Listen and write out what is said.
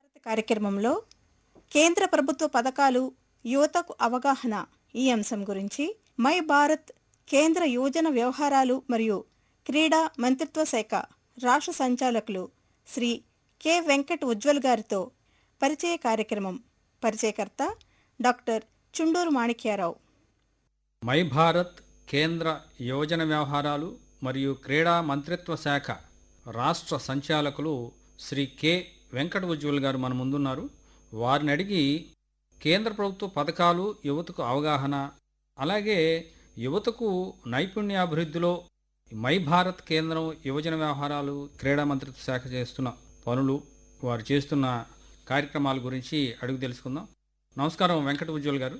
కార్యక్రమంలో కేంద్ర ప్రభుత్వ పథకాలు యువతకు అవగాహన ఈ అంశం గురించి మై భారత్ కేంద్ర యువజన వ్యవహారాలు మరియు క్రీడా మంత్రిత్వ శాఖ రాష్ట్ర సంచాలకులు శ్రీ కె వెంకట్ ఉజ్వల్ గారితో పరిచయ కార్యక్రమం పరిచయకర్త డాక్టర్ చుండూరు మాణిక్యారావు మై భారత్ కేంద్ర యువజన వ్యవహారాలు మరియు క్రీడా మంత్రిత్వ శాఖ రాష్ట్ర సంచాలకులు శ్రీ కె వెంకట ఉజ్వల్ గారు మన ముందున్నారు వారిని అడిగి కేంద్ర ప్రభుత్వ పథకాలు యువతకు అవగాహన అలాగే యువతకు నైపుణ్యాభివృద్ధిలో మై భారత్ కేంద్రం యువజన వ్యవహారాలు క్రీడా మంత్రిత్వ శాఖ చేస్తున్న పనులు వారు చేస్తున్న కార్యక్రమాల గురించి అడుగు తెలుసుకుందాం నమస్కారం వెంకట ఉజ్వల్ గారు